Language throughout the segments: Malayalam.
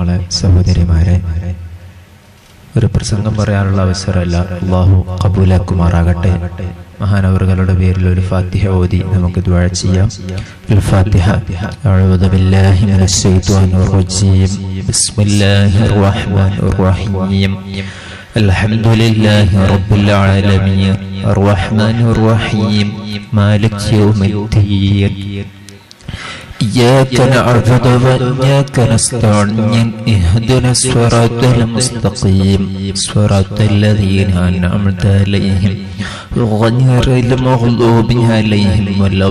ബഹുമാന്യങ്ങളെ സഹോദരിമാരെ ഒരു പ്രസംഗം പറയാനുള്ള അവസരമല്ല അള്ളാഹു കബൂലാക്കുമാറാകട്ടെ മഹാനവറുകളുടെ പേരിൽ ഒരു ഫാത്തിഹ ഓതി നമുക്ക് ദുആ ചെയ്യാം അൽ ഫാത്തിഹ അഊദു ബില്ലാഹി മിനശ് ശൈത്വാനിർ റജീം ബിസ്മില്ലാഹിർ റഹ്മാനിർ റഹീം الحمد لله رب العالمين الرحمن الرحيم مالك يوم الدين إياك نعبد وإياك نستعين اهدنا الصراط المستقيم صراط الذين أنعمت عليهم غير المغضوب عليهم ولا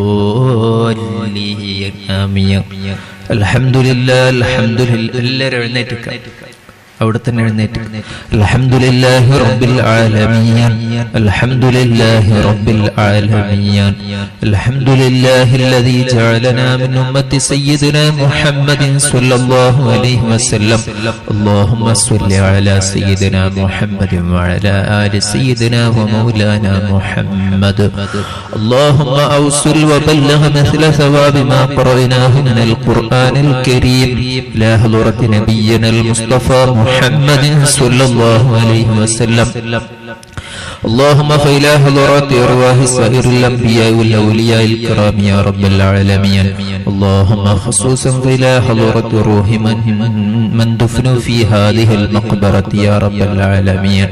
الضالين آمين الحمد لله الحمد لله എല്ലാവരും എഴുന്നേറ്റ് അവിടെ തന്നെ എഴുന്നേറ്റ് അൽഹംദുലില്ലാഹി റബ്ബിൽ ആലമീൻ അൽഹംദുലില്ലാഹി റബ്ബിൽ ആലമീൻ അൽഹംദുലില്ലാഹി الذي جعلنا من أمة سيدنا محمد صلى الله عليه وسلم اللهم صل على سيدنا محمد وعلى آل سيدنا ومولانا محمد اللهم أوصل وبلغ مثل ثواب ما قرأناه من القرآن الكريم لا حضرة نبينا المصطفى محمد صلى الله عليه وسلم اللهم فإلى حضرات أرواح سائر الأنبياء والأولياء الكرام يا رب العالمين اللهم خصوصا فإلى حضرة روح من, من دفنوا في هذه المقبرة يا رب العالمين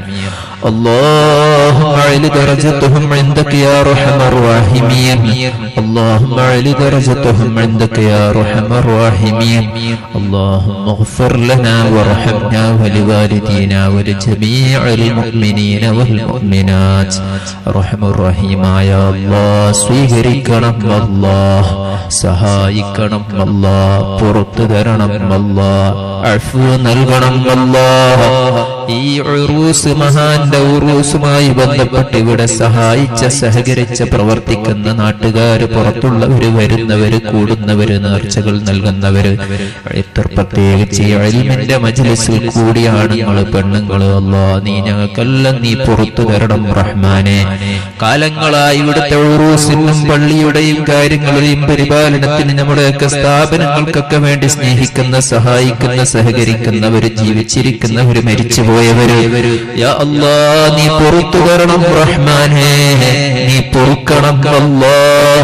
اللهم اعل درجتهم عندك يا ارحم الراحمين اللهم اعل درجتهم عندك يا ارحم الراحمين اللهم اغفر لنا وارحمنا ولوالدينا ولجميع المؤمنين والمؤمنات ارحم الرحيم يا الله സ്വീകരിക്കണം അല്ലാ സഹായിക്കണം അല്ലാ പുറത്തു തരണം അല്ലാ അഫു നൽകണം അല്ലാ ഈ ഉറൂസ് മഹാന്റെ ഉറൂസുമായി ബന്ധപ്പെട്ട് ഇവിടെ സഹായിച്ച സഹകരിച്ച പ്രവർത്തിക്കുന്ന നാട്ടുകാര് പുറത്തുള്ളവര് വരുന്നവര് കൂടുന്നവര് നേർച്ചകൾ നൽകുന്നവര് ഇത്ര പ്രത്യേകിച്ച് എൽമിന്റെ മജ്ലിസിൽ കൂടിയ ആണുങ്ങള് പെണ്ണുങ്ങള് അല്ലാ നീ ഞങ്ങൾക്കെല്ലാം നീ പുറത്തു തരണം റഹ്മാനെ കാലങ്ങളായി ഇവിടുത്തെ ഉറൂസിനും പള്ളിയുടെയും കാര്യങ്ങളുടെയും പരിപാലനത്തിന് നമ്മുടെയൊക്കെ സ്ഥാപനങ്ങൾക്കൊക്കെ വേണ്ടി സ്നേഹിക്കുന്ന സഹായിക്കുന്ന സഹകരിക്കുന്നവര് ജീവിച്ചിരിക്കുന്നവര് മരിച്ചുപോയവര് യാ അല്ലാ നീ പുറത്തു തരണം റഹ്മാനെ നീ പൊറുക്കണം അല്ലാ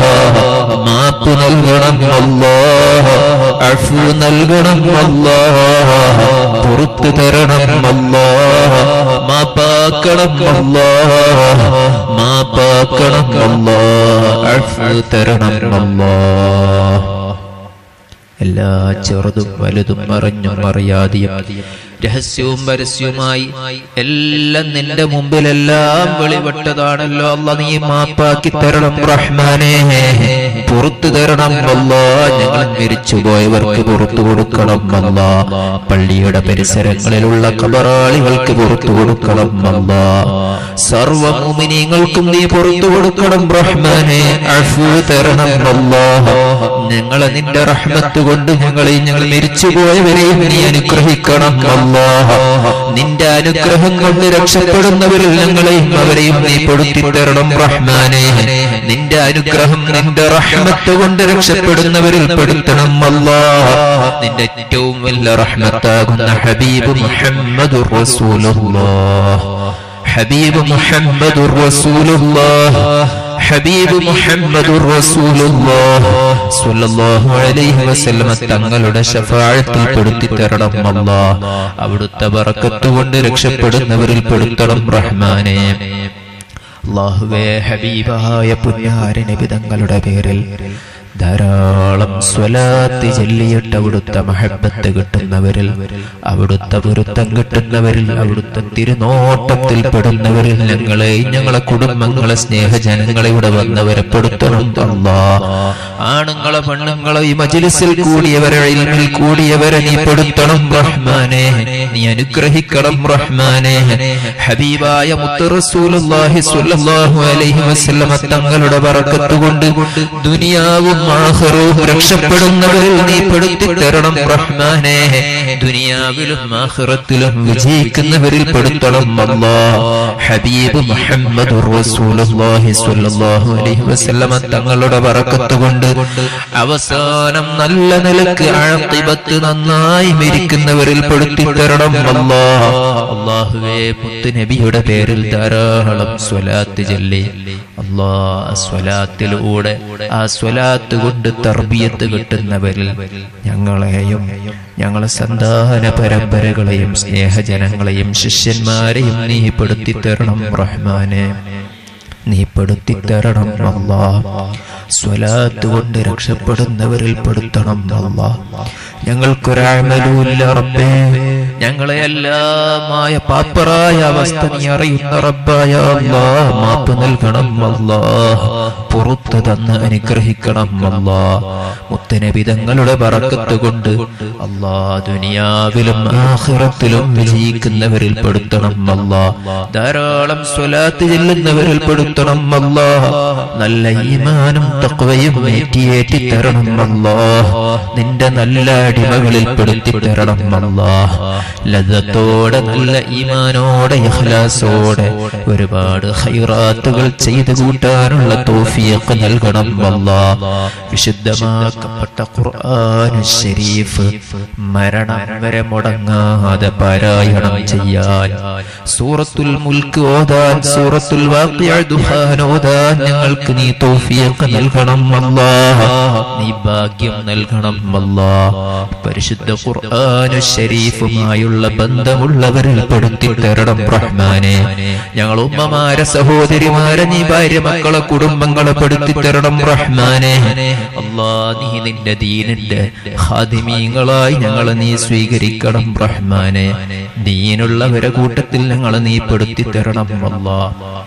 മാപ്പ് നൽകണം അല്ലാ അഫു നൽകണം അല്ലാ പുറത്തു തരണം അല്ലാ മാപ്പാക്കണം അല്ലാ മാപ്പാക്കണം അല്ലാ അഫു തരണം അല്ലാ എല്ലാ ചെറുതും വലുതും അറിഞ്ഞും അറിയാതെയും രഹസ്യവും പരസ്യവുമായി എല്ലാം നിന്റെ മുമ്പിലെല്ലാം വെളിപ്പെട്ടതാണല്ലോ അല്ല നീ മാപ്പാക്കി തരണം റഹ്മാനെ പുറത്തു തരണം അല്ല ഞങ്ങൾ മരിച്ചുപോയവർക്ക് പുറത്തു കൊടുക്കണം അല്ല പള്ളിയുടെ പരിസരങ്ങളിലുള്ള കബറാളികൾക്ക് പുറത്തു കൊടുക്കണം അല്ല സർവമുമിനിങ്ങൾക്കും നീ പുറത്തു കൊടുക്കണം റഹ്മാനെ അഫു തരണം അല്ല ഞങ്ങളെ നിന്റെ റഹ്മത്ത് കൊണ്ട് ഞങ്ങളെ ഞങ്ങൾ മരിച്ചുപോയവരെയും നീ അനുഗ്രഹിക്കണം അല്ലാഹ് നിന്റെ അനുഗ്രഹം കൊണ്ട് രക്ഷപ്പെടുന്നവരിൽ ഞങ്ങളെയും അവരെയും നീ പെടുത്തി തരണം റഹ്മാനെ നിന്റെ അനുഗ്രഹം നിന്റെ റഹ്മത്ത് കൊണ്ട് രക്ഷപ്പെടുന്നവരിൽ പെടുത്തണം അല്ലാഹ് നിന്റെ ഏറ്റവും വലിയ റഹ്മത്താകുന്ന ഹബീബ് മുഹമ്മദ് റസൂലുള്ളാഹ് ഹബീബ് മുഹമ്മദ് റസൂലുള്ളാഹ് ഹബീബ് മുഹമ്മദ് റസൂലുള്ളാഹ് സ്വല്ലല്ലാഹു അലൈഹി വസല്ലമ തങ്ങളുടെ ശഫാഅത്തിൽ പെടുത്തി തരണം അല്ലാഹ് അവിടുത്തെ ബറക്കത്ത് കൊണ്ട് രക്ഷപ്പെടുന്നവരിൽ പെടുത്തണം റഹ്മാനെ അല്ലാഹുവേ ഹബീബായ പുന്നാര നബി തങ്ങളുടെ പേരിൽ ധാരാളം സ്വലാത്ത് ചൊല്ലിയിട്ട് അവിടുത്തെ മഹബത്ത് കിട്ടുന്നവരിൽ അവിടുത്തെ പൊരുത്തം കിട്ടുന്നവരിൽ അവിടുത്തെ തിരുനോട്ടത്തിൽ പെടുന്നവരിൽ ഞങ്ങളെ ഞങ്ങളെ കുടുംബങ്ങളെ സ്നേഹജനങ്ങളെ ഇവിടെ വന്നവരെ പെടുത്തണം അല്ലാ ആണുങ്ങളെ പെണ്ണുങ്ങളെ ഈ മജിലിസിൽ കൂടിയവരെ ഇൽമിൽ കൂടിയവരെ നീ പെടുത്തണം റഹ്മാനെ നീ അനുഗ്രഹിക്കണം റഹ്മാനെ ഹബീബായ മുത്ത് റസൂലുള്ളാഹി സ്വല്ലല്ലാഹു അലൈഹി വസല്ലമ തങ്ങളുടെ ബറക്കത്ത് കൊണ്ട് ദുനിയാവും ആഹ്റവും രക്ഷപ്പെടുന്നവരിൽ നീ പെടുത്തി തരണം റഹ്മാനെ ദുനിയാവിലും ആഹ്റത്തിലും വിജയിക്കുന്നവരിൽ പെടുത്തണം അല്ലാ ഹബീബ് മുഹമ്മദ് റസൂലുള്ളാഹി സ്വല്ലല്ലാഹു അലൈഹി വസല്ലമ തങ്ങളുടെ ബറക്കത്ത് കൊണ്ട് അവസാനം നല്ല നിലക്ക് ആഖിബത്ത് നന്നായി മരിക്കുന്നവരിൽ പെടുത്തി തരണം അല്ലാ അല്ലാഹുവേ മുത്ത് നബിയുടെ പേരിൽ ധാരാളം സ്വലാത്ത് ചൊല്ലി അല്ലാ ആ സ്വലാത്തിലൂടെ ആ സ്വലാത്ത് കൊണ്ട് തർബിയത്ത് കിട്ടുന്നവരിൽ ഞങ്ങളെയും ഞങ്ങളെ സന്താന പരമ്പരകളെയും സ്നേഹജനങ്ങളെയും ശിഷ്യന്മാരെയും നീ പെടുത്തി തരണം റഹ്മാനെ നീ പെടുത്തി തരണം അല്ലാ സ്വലാത്ത് കൊണ്ട് രക്ഷപ്പെടുന്നവരിൽ പെടുത്തണം അല്ലാ ഞങ്ങൾക്കൊരാമലുമില്ല റബ്ബേ ഞങ്ങളെ എല്ലാമായ പാപ്പറായ അവസ്ഥ നീ അറിയുന്ന റബ്ബായ അല്ലാ മാപ്പ് നൽകണം അല്ലാ പുറത്തു തന്ന് അനുഗ്രഹിക്കണം അല്ലാ മുത്തനബി തങ്ങളുടെ ബറക്കത്ത് കൊണ്ട് അല്ലാ ദുനിയാവിലും ആഖിറത്തിലും വിജയിക്കുന്നവരിൽ പെടുത്തണം അല്ലാ ധാരാളം സ്വലാത്ത് ചെല്ലുന്നവരിൽ പെടുത്തണം അല്ലാ നല്ല ഈമാനും തക്വയും ഏറ്റിയേറ്റി തരണം അല്ലാ നിന്റെ നല്ല അടിമകളിൽ പെടുത്തി തരണം അല്ലാ ലതത്തോടെ നല്ല ഈമാനോടെ ഇഖ്ലാസോടെ ഒരുപാട് ഹൈറാത്തുകൾ ചെയ്തു കൂട്ടാനുള്ള തോഫിയൊക്കെ നൽകണം അല്ലാ വിശുദ്ധമാക്കപ്പെട്ട ഖുർആൻ ശരീഫ് മരണം വരെ മുടങ്ങാതെ പാരായണം ചെയ്യാൻ സൂറത്തുൽ മുൽക്ക് ഓതാൻ സൂറത്തുൽ വാഖിഅ ദുഹാൻ ഓതാൻ ഞങ്ങൾക്ക് നീ തോഫിയൊക്കെ നൽകണം അല്ലാ നീ ഭാഗ്യം നൽകണം അല്ലാ പരിശുദ്ധ ഖുർആനു ശരീഫുമായുള്ള ബന്ധമുള്ളവരിൽ പെടുത്തി തരണം റഹ്മാനെ ഞങ്ങൾ ഉമ്മമാരെ സഹോദരിമാരെ നീ ഭാര്യ മക്കളെ കുടുംബങ്ങളെ പെടുത്തി തരണം റഹ്മാനെ അല്ലാ നീ നിന്റെ ദീനിന്റെ ഹാദിമീങ്ങളായി ഞങ്ങളെ നീ സ്വീകരിക്കണം റഹ്മാനെ ദീനുള്ളവരെ കൂട്ടത്തിൽ ഞങ്ങളെ നീ പെടുത്തി തരണം അല്ലാ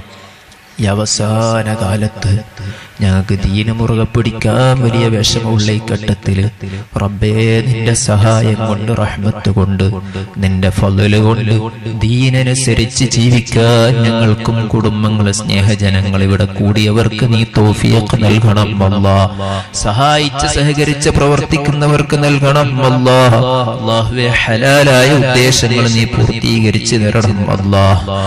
ഈ അവസാന കാലത്ത് ഞങ്ങൾക്ക് ദീന മുറുകെ പിടിക്കാൻ വലിയ വിഷമമുള്ള ഈ ഘട്ടത്തില് റബ്ബേ നിന്റെ സഹായം കൊണ്ട് റഹ്മത്ത് കൊണ്ട് നിന്റെ ഫലല് കൊണ്ട് ദീനനുസരിച്ച് ജീവിക്കാൻ ഞങ്ങൾക്കും കുടുംബങ്ങളെ സ്നേഹജനങ്ങൾ ഇവിടെ കൂടിയവർക്ക് നീ തോഫിയൊക്കെ നൽകണം അല്ലാ സഹായിച്ച് സഹകരിച്ച് പ്രവർത്തിക്കുന്നവർക്ക് നൽകണം അല്ലാ അല്ലാഹുവേ ഹലാലായ ഉദ്ദേശങ്ങൾ നീ പൂർത്തീകരിച്ച് തരണം അല്ലാ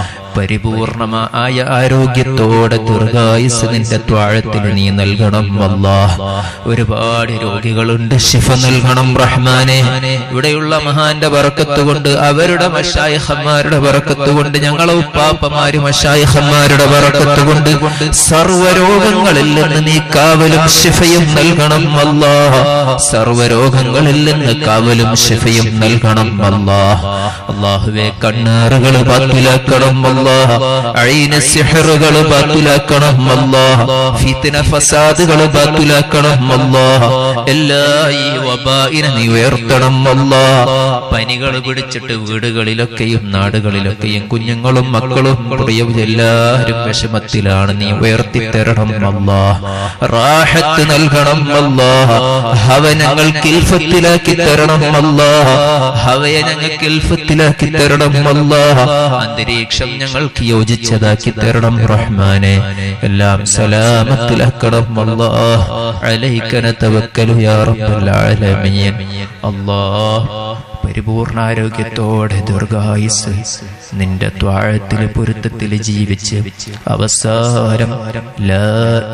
പരിപൂർണമായ ആരോഗ്യത്തോടെ ദീർഘായുസ് നിന്റെ ത്വാഴത്തിന് നീ നൽകണം അല്ലാ ഒരുപാട് രോഗികളുണ്ട് ശിഫ നൽകണം റഹ്മാനെ ഇവിടെയുള്ള മഹാന്റെ ബറക്കത്ത് കൊണ്ട് അവരുടെ മഷായഹന്മാരുടെ ബറക്കത്ത് കൊണ്ട് ഞങ്ങളെ ഉപ്പാപ്പമാര് മഷായഹന്മാരുടെ ബറക്കത്ത് കൊണ്ട് സർവരോഗങ്ങളിൽ നിന്ന് നീ കാവലും ശിഫയും നൽകണം അല്ലാ സർവരോഗങ്ങളിൽ നിന്ന് കാവലും ശിഫയും നൽകണം അല്ലാ അള്ളാഹുവെ കണ്ണേറുകൾ ബാത്തിലാക്കണം അല്ലാ അഴീന സിഹറുകൾ ബാത്തിലാക്കണം അല്ലാ ഫിത്തിന ഫസാദുകൾ ബാത്തിലാക്കണം അല്ലാ എല്ലാ ഈ വബായിനെ നീ ഉയർത്തണം അല്ലാ പനികൾ പിടിച്ചിട്ട് വീടുകളിലൊക്കെയും നാടുകളിലൊക്കെയും കുഞ്ഞുങ്ങളും മക്കളും പ്രിയവും എല്ലാവരും വിഷമത്തിലാണ് നീ ഉയർത്തി തരണം അല്ലാ റാഹത്ത് നൽകണം അല്ലാ ഹവ ഞങ്ങൾ കിൽഫത്തിലാക്കി തരണം അല്ലാ ഹവയെ ഞങ്ങൾ കിൽഫത്തിലാക്കി തരണം അല്ലാ അന്തരീക്ഷം ഞങ്ങൾക്ക് യോജിച്ചതാക്കി തരണം റഹ്മാനെ എല്ലാം സലാമത്തിലാക്കണം അല്ലാ അലൈക്കന തവക്കലു യാ റബ്ബൽ ആലമീൻ അല്ലാ പരിപൂർണ ആരോഗ്യത്തോടെ ദീർഘായുസ് നിന്റെ ത്വാഴത്തിൽ പൊരുത്തത്തിൽ ജീവിച്ച് അവസാനം ലാ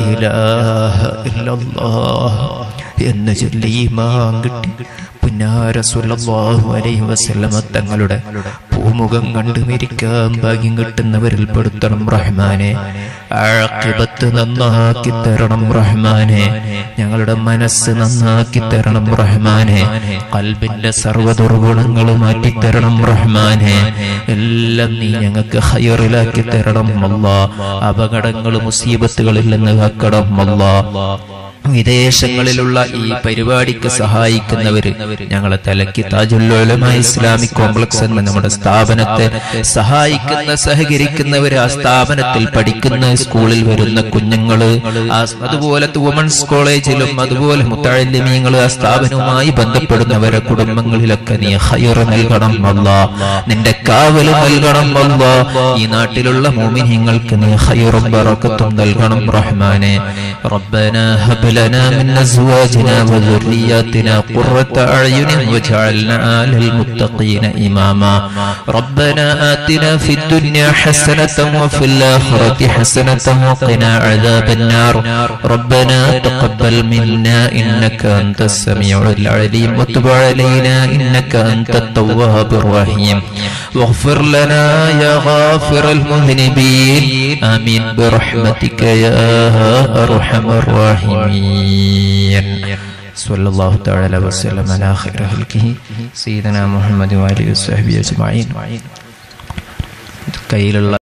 ഇലാഹ ഇല്ലല്ലാഹ് എന്ന് ചൊല്ലി ഈമാൻ കിട്ടി പുന്നാര സ്വല്ലല്ലാഹു അലൈഹി വസല്ലമ തങ്ങളുടെ പൂമുഖം കണ്ടു മരിക്കാൻ ഭാഗ്യം കിട്ടുന്നവരിൽ പെടുത്തണം റഹ്മാനെ ആക്കിബത്ത് നന്നാക്കി തരണം റഹ്മാനെ ഞങ്ങളുടെ മനസ്സ് നന്നാക്കി തരണം റഹ്മാനെ കൽബിന്റെ സർവ്വ ദുർഗുണങ്ങൾ മാറ്റി തരണം റഹ്മാനെ എല്ലാം നീ ഞങ്ങൾക്ക് ഹയറിലാക്കി തരണം അല്ലാ അപകടങ്ങൾ മുസീബത്തുകളിൽ നിന്ന് കാക്കണം അല്ലാ വിദേശങ്ങളിലുള്ള ഈ പരിപാടിക്ക് സഹായിക്കുന്നവര് ഞങ്ങളെ തലക്ക് താജുല്ലോലമ ഇസ്ലാമിക് കോംപ്ലക്സ് എന്ന നമ്മുടെ സ്ഥാപനത്തെ സഹായിക്കുന്ന സഹകരിക്കുന്നവര് ആ സ്ഥാപനത്തിൽ പഠിക്കുന്ന സ്കൂളിൽ വരുന്ന കുഞ്ഞുങ്ങള് ആ അതുപോലത്തെ വുമൺസ് കോളേജിലും അതുപോലെ മുത്തഴല്യമീങ്ങൾ ആ സ്ഥാപനവുമായി ബന്ധപ്പെടുന്നവരെ കുടുംബങ്ങളിലൊക്കെ നീ ഹയർ നൽകണം അല്ല നിന്റെ കാവല് നൽകണം അല്ല ഈ നാട്ടിലുള്ള മോമിനിങ്ങൾക്ക് നീ ഹയറും ബറക്കത്തും നൽകണം റഹ്മാനെ റബ്ബന ഹബ لنا من أزواجنا وذرياتنا قرة أعين واجعلنا للمتقين إماما ربنا آتنا في الدنيا حسنة وفي الآخرة حسنة وقنا عذاب النار ربنا تقبل منا إنك أنت السميع العليم وتب علينا إنك أنت التواب الرحيم واغفر لنا يا غافر المذنبين آمين برحمتك يا أرحم الراحمين صلى الله تعالى وسلم على خير خلقه سيدنا محمد وآله وصحبه أجمعين കയ്യിലുള്ള